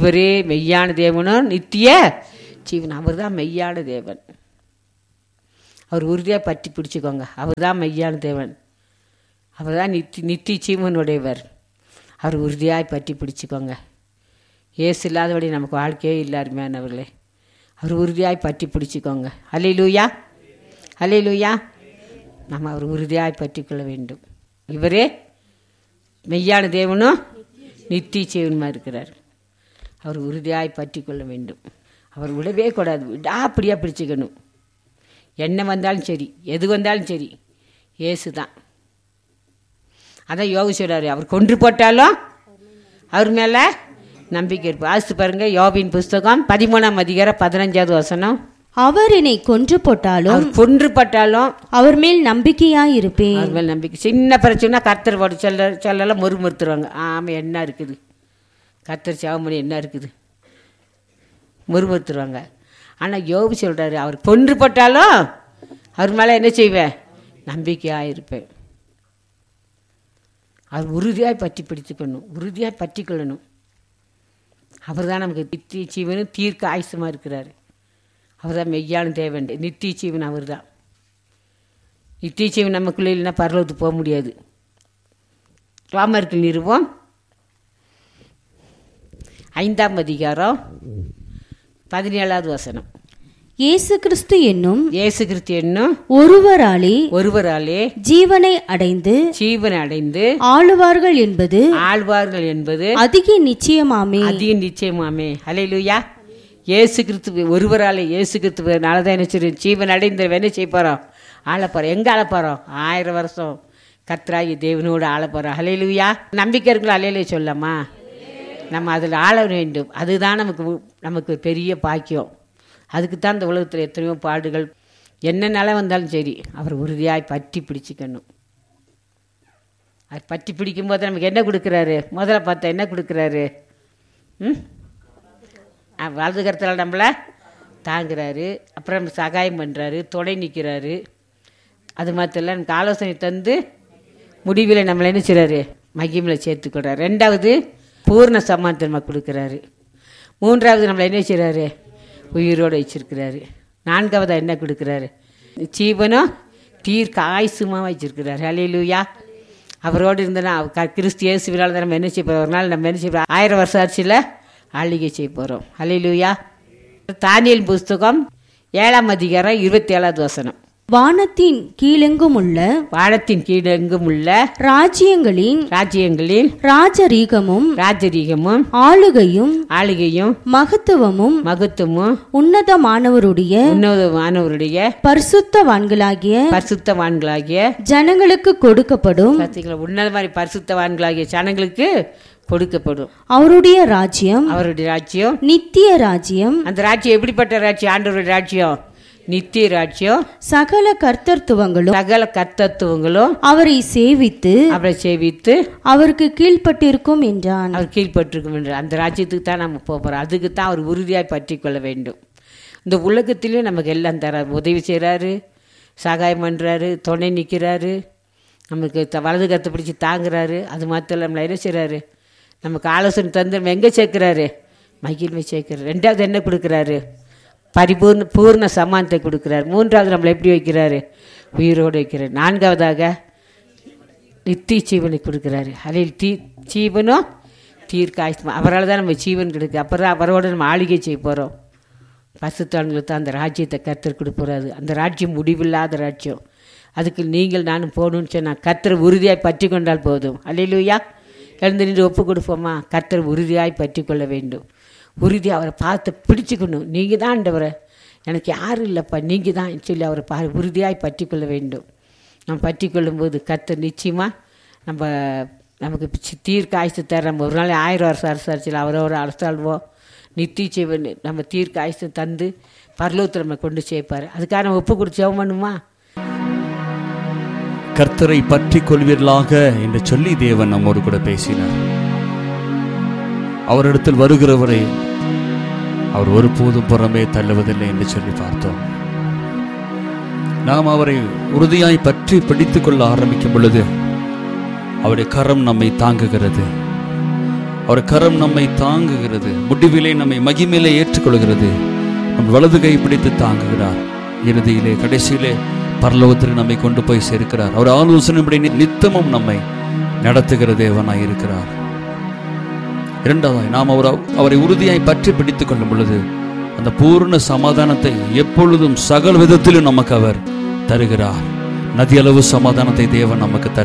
இவரே மெய்யான தேவனும் நித்திய ஜீவன் அவர் தான் மெய்யான தேவன் அவர் உறுதியாக பற்றி பிடிச்சிக்கோங்க அவர் தான் மெய்யான தேவன் அவர் தான் நித்தி நித்திய ஜீவனுடையவர் அவர் உறுதியாய் பற்றி பிடிச்சிக்கோங்க ஏசு இல்லாதபடி நமக்கு வாழ்க்கையே இல்லை அருமையானவர்களே அவர் உறுதியாய் பற்றி பிடிச்சிக்கோங்க அலை லூயா அலை லூயா நம்ம அவர் உறுதியாய் பற்றி கொள்ள வேண்டும் இவரே மெய்யான தேவனும் நித்திய ஜீவனுமா இருக்கிறார் அவர் உறுதியாய் பற்றி கொள்ள வேண்டும் அவர் விடவே கூடாது விடாப்படியாக பிடிச்சிக்கணும் என்ன வந்தாலும் சரி எது வந்தாலும் சரி ஏசு தான் அதான் யோகி சொல்றாரு அவர் கொன்று போட்டாலும் அவர் மேலே நம்பிக்கை இருப்பு ஆசு பாருங்க யோபின் புஸ்தகம் பதிமூணாம் அதிகாரம் பதினஞ்சாவது வசனம் அவர் என்னை கொன்று போட்டாலும் அவர் கொன்று பட்டாலும் அவர் மேல் நம்பிக்கையாயிருப்பேன் அவர் மேல் நம்பிக்கை சின்ன பிரச்சனை கர்த்தர் போட்டு சொல்ல சொல்லலாம் முறுமுறுத்துருவாங்க ஆமாம் என்ன இருக்குது கர்த்தர் சிவமணி என்ன இருக்குது முறுமுறுத்துருவாங்க ஆனால் யோபு சொல்கிறாரு அவர் கொன்று போட்டாலும் அவர் மேலே என்ன செய்வேன் நம்பிக்கையாக இருப்பேன் அவர் உறுதியாய் பற்றி பிடித்துக்கணும் உறுதியாய் பற்றி கொள்ளணும் அவர் தான் நமக்கு நித்திய ஜீவனும் தீர்க்க ஆயுசமாக இருக்கிறார் அவர் தான் மெய்யான தேவன் நித்திய ஜீவன் அவர் தான் நித்திய ஜீவன் நமக்குள்ளே இல்லைன்னா பரலோகத்துக்கு போக முடியாது ராமருக்கு நிறுவம் ஐந்தாம் அதிகாரம் பதினேழாவது வசனம் இயேசு கிறிஸ்து என்னும் இயேசு கிறிஸ்து என்னும் ஒருவராலே ஒருவராலே ஜீவனை அடைந்து ஜீவன் அடைந்து ஆளுவார்கள் என்பது ஆழ்வார்கள் என்பது அதிக நிச்சயமாமே அதிக நிச்சயமாமே ஹalleluya இயேசு கிறிஸ்து ஒருவராலே இயேசு கிறிஸ்துவனால தான் என்ன செய்யும் ஜீவன் அடைந்த என்ன செய்ய போகிறோம் ஆள போகிறோம் எங்கே ஆள போகிறோம் ஆயிரம் வருஷம் கத்ராகி தேவனோடு ஆள போகிறோம் ஹalleluya நம்பிக்கை இருக்குல்ல அலையிலே சொல்லமா நம்ம அதில் ஆள வேண்டும் அதுதான் நமக்கு உ- நமக்கு பெரிய பாக்கியம் அதுக்கு தான் இந்த உலகத்தில் எத்தனையோ பாடுகள் என்ன நிலை வந்தாலும் சரி அவர் உறுதியாய் பற்றி பிடிச்சிக்கணும் அது பற்றி பிடிக்கும் போது நமக்கு என்ன கொடுக்குறாரு முதல்ல பார்த்தா என்ன கொடுக்குறாரு ம் அஹ் வலது கருத்தில் நம்மளை தாங்குறாரு அப்புறம் சகாயம் பண்ணுறாரு துணை நிற்கிறாரு அது மாத்திரம் நமக்கு ஆலோசனை தந்து முடிவில் நம்மளை என்ன செய்கிறாரு மகிமில் சேர்த்துக்கிறார் ரெண்டாவது பூர்ண சமானத்தை நம்ம கொடுக்குறாரு மூன்றாவது நம்மளை என்ன செய்கிறாரு உயிரோடு வச்சிருக்கிறாரு நான்காவது என்ன கொடுக்குறாரு ஜீவனும் தீர்க்க ஆயுசுமாக வச்சிருக்கிறாரு அலையிலுயா அவரோடு இருந்தனா க- கிறிஸ்து இயேசுவினால் தான் நம்ம என்ன செய்ய போகிறோம் ஒரு நாள் நம்ம என்ன செய்ய போகிறோம் ஆயிரம் வருஷம் ஆட்சியில் ஆளுகை செய்ய போகிறோம் அலையிலுயா தானியல் புஸ்தகம் ஏழாம் அதிகாரம் இருபத்தி ஏழாவது வசனம் வானத்தின் கீழெங்கும் உள்ள வானத்தின் கீழெங்கும் உள்ள ராஜ்யங்களின் ராஜ்யங்களில் ராஜரீகமும் ராஜரீகமும் ஆளுகையும் ஆளுகையும் மகத்துவமும் மகத்துவமும் உன்னதமானவருடைய உன்னதமானவருடைய பரிசுத்தவான்களாகிய பரிசுத்தவான்களாகிய ஜனங்களுக்கு கொடுக்கப்படும் பார்த்தீங்களா உன்னத மாதிரி பரிசுத்தவான்களாகிய ஜனங்களுக்கு கொடுக்கப்படும் அவருடைய ராஜ்யம் அவருடைய ராஜ்யம் நித்திய ராஜ்யம் அந்த ராஜ்யம் எப்படிப்பட்ட ராஜ்யம் ஆண்டவருடைய ராஜ்யம் நித்திய ராஜ்யம் சகல கர்த்தர்த்துவங்களும் சகல கர்த்தத்துவங்களும் அவரை சேவித்து அவரை சேவித்து அவருக்கு கீழ்ப்பட்டிருக்கும் என்றான் அவர் கீழ்ப்பட்டிருக்கும் என்று அந்த ராஜ்யத்துக்கு தான் நம்ம போக போகிறோம் அதுக்கு தான் அவர் உறுதியாய் பற்றி கொள்ள வேண்டும் இந்த உலகத்திலையும் நமக்கு எல்லாம் தரார் உதவி செய்கிறாரு சகாயம் பண்ணுறாரு துணை நிற்கிறாரு நமக்கு த- வலது கத்தை பிடிச்சி தாங்குறாரு அது மாத்திரம் நம்மளை என்ன செய்கிறாரு நமக்கு ஆலோசனை தந்து நம்ம எங்கே சேர்க்குறாரு மகிழ்மை சேர்க்கிறார் ரெண்டாவது என்ன கொடுக்குறாரு பரிபூர்ண பூர்ண சமானத்தை கொடுக்குறாரு மூன்றாவது நம்மளை எப்படி வைக்கிறாரு உயிரோடு வைக்கிறார் நான்காவதாக நித்திய ஜீவனை கொடுக்குறாரு அதில் தீ ஜீவனும் தீர்க்க ஆயுஷ்மா அவரால் தான் நம்ம ஜீவன் கிடைக்கு அப்புறம் அவரோட நம்ம ஆளுகை செய்ய போகிறோம் பசுத்தான்களுக்கு தான் அந்த ராஜ்யத்தை கர்த்தர் கொடுப்பறாரு அந்த ராஜ்யம் முடிவில்லாத ராஜ்யம் அதுக்கு நீங்கள் நானும் போகணும்னு சொன்னால் கர்த்தர் உறுதியாய் பற்றி கொண்டால் போதும் அல்லையிலுயா எழுந்து நின்று ஒப்பு கொடுப்போமா கர்த்தர் உறுதியாய் பற்றி கொள்ள வேண்டும் உறுதி அவரை பார்த்து பிடிச்சுக்கணும் நீங்கள் தான் ஆண்டவரை எனக்கு யாரும் இல்லைப்பா நீங்கள் தான் சொல்லி அவரை பா உறுதியாய் பற்றி கொள்ள வேண்டும் நம்ம பற்றி கொள்ளும்போது கர்த்தர் நிச்சயமாக நம்ம நமக்கு சி- தீர்க்க ஆயுசு தர நம்ம ஒரு நாள் ஆயிரம் வருஷம் அரசாட்சியில் அவரோட அரசாள்வோம் நித்திய ஜீவன் நம்ம தீர்க்க ஆயுசு தந்து பரலோகத்தில் நம்ம கொண்டு சேர்ப்பார் அதுக்காக நம்ம ஒப்பு கொடுத்து ஜெபம் பண்ணுமா கர்த்தரை பற்றி கொள்வீர்களாக என்று சொல்லி தேவன் நம்மோடு கூட பேசினார் அவரிடத்தில் வருகிறவரை அவர் ஒருபோதும் புறமே தள்ளுவதில்லை என்று சொல்லி பார்த்தோம் நாம் அவரை உறுதியாய் பற்றி பிடித்துக் கொள்ள ஆரம்பிக்கும் பொழுது அவருடைய கரம் நம்மை தாங்குகிறது அவர் கரம் நம்மை தாங்குகிறது முடிவிலே நம்மை மகிமையிலே ஏற்றுக்கொள்கிறது நம் வலது கை பிடித்து தாங்குகிறார் இறுதியிலே கடைசியிலே பரலோகத்திற்கு நம்மை கொண்டு போய் சேர்க்கிறார் அவர் ஆலோசனைப்படி நி- நித்தமும் நம்மை நடத்துகிற தேவனாய் இருக்கிறார் இரண்டாவதாய் நாம் அவர் அவரை உறுதியாய் பற்றி பிடித்துக் கொள்ளும் பொழுது அந்த பூர்ண சமாதானத்தை எப்பொழுதும் சகல விதத்திலும் நமக்கு அவர் தருகிறார் நதியளவு சமாதானத்தை தேவன் நமக்கு தருகிறார்